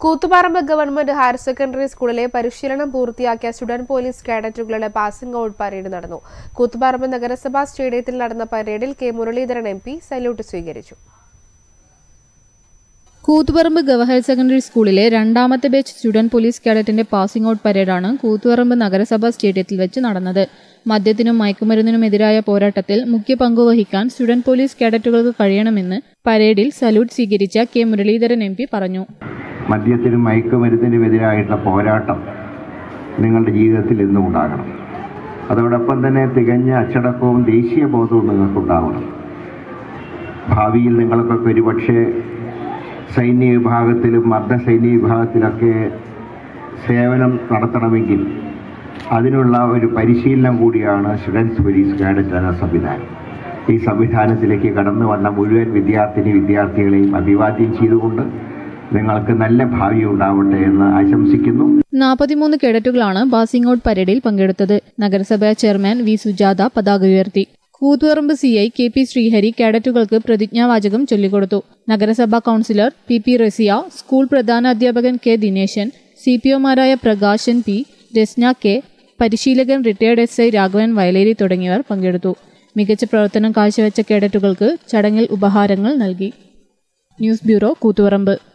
Koothuparamba government higher secondary സ്കൂളിലെ പരിശീലനം പൂർത്തിയാക്കിയ സ്റ്റുഡന്റ് പോലീസ് കേഡറ്റുകളുടെ പാസിംഗ് ഔട്ട് പരേഡ് നടന്നു കൂത്തുപറമ്പ് നഗരസഭാ സ്റ്റേഡിയത്തിൽ നടന്ന പരേഡിൽ K Muraleedharan M P salute സ്വീകരിച്ചു കൂത്തുപറമ്പ് ഗവ ഹയർ സെക്കൻഡറി സ്കൂളിലെ രണ്ടാമത്തെ ബാച്ച് സ്റ്റുഡന്റ് പോലീസ് കേഡറ്റിന്റെ പാസിംഗ് ഔട്ട് പരേഡാണ് കൂത്തുപറമ്പ് നഗരസഭാ സ്റ്റേഡിയത്തിൽ വെച്ച് നടന്നത് മദ്യത്തിനും മയക്കുമരുന്നിനുമെതിരായ പോരാട്ടത്തിൽ മുഖ്യ പങ്കുവഹിക്കാൻ സ്റ്റുഡന്റ് പോലീസ് കേഡറ്റുകൾക്ക് കഴിയണമെന്ന് പരേഡിൽ സല്യൂട്ട് സ്വീകരിച്ച കെ മുരളീധരൻ എം പറഞ്ഞു മദ്യത്തിനും മയക്കുമരുന്നിനുമെതിരായിട്ടുള്ള പോരാട്ടം നിങ്ങളുടെ ജീവിതത്തിൽ എന്നും ഉണ്ടാകണം അതോടൊപ്പം തന്നെ തികഞ്ഞ അച്ചടക്കവും ദേശീയ ബോധവും നിങ്ങൾക്കുണ്ടാവണം ഭാവിയിൽ നിങ്ങൾക്കൊക്കെ ഒരുപക്ഷെ സൈന്യ വിഭാഗത്തിലും അർദ്ധ സൈന്യ വിഭാഗത്തിലൊക്കെ സേവനം നടത്തണമെങ്കിൽ അതിനുള്ള ഒരു പരിശീലനം കൂടിയാണ് സ്റ്റുഡൻസ് പോലീസ് കേഡറ്റ് എന്ന സംവിധാനം ഈ സംവിധാനത്തിലേക്ക് കടന്നു വന്ന മുഴുവൻ വിദ്യാർത്ഥിനി വിദ്യാർത്ഥികളെയും അഭിവാദ്യം ചെയ്തുകൊണ്ട് നിങ്ങൾക്ക് നല്ല ഭാവി ഉണ്ടാവട്ടെ എന്ന് ആശംസിക്കുന്നു നാൽപ്പത്തിമൂന്ന് കേഡറ്റുകളാണ് പാസിംഗ് ഔട്ട് പരേഡിൽ പങ്കെടുത്തത് നഗരസഭാ ചെയർമാൻ വി സുജാത പതാക ഉയർത്തി Koothuparamba C I K P Sreehari കേഡറ്റുകൾക്ക് പ്രതിജ്ഞാവാചകം ചൊല്ലിക്കൊടുത്തു നഗരസഭാ councillor P P Raziya school പ്രധാന അധ്യാപകൻ കെ ദിനേശൻ സി പി ഒമാരായ പ്രകാശൻ പി രസ്ന കെ പരിശീലകൻ retired S I Raghavan Vayaleri തുടങ്ങിയവർ പങ്കെടുത്തു മികച്ച പ്രവർത്തനം കാഴ്ചവെച്ച കേഡറ്റുകൾക്ക് ചടങ്ങിൽ ഉപഹാരങ്ങൾ നൽകി ന്യൂസ് ബ്യൂറോ കൂത്തുപറമ്പ്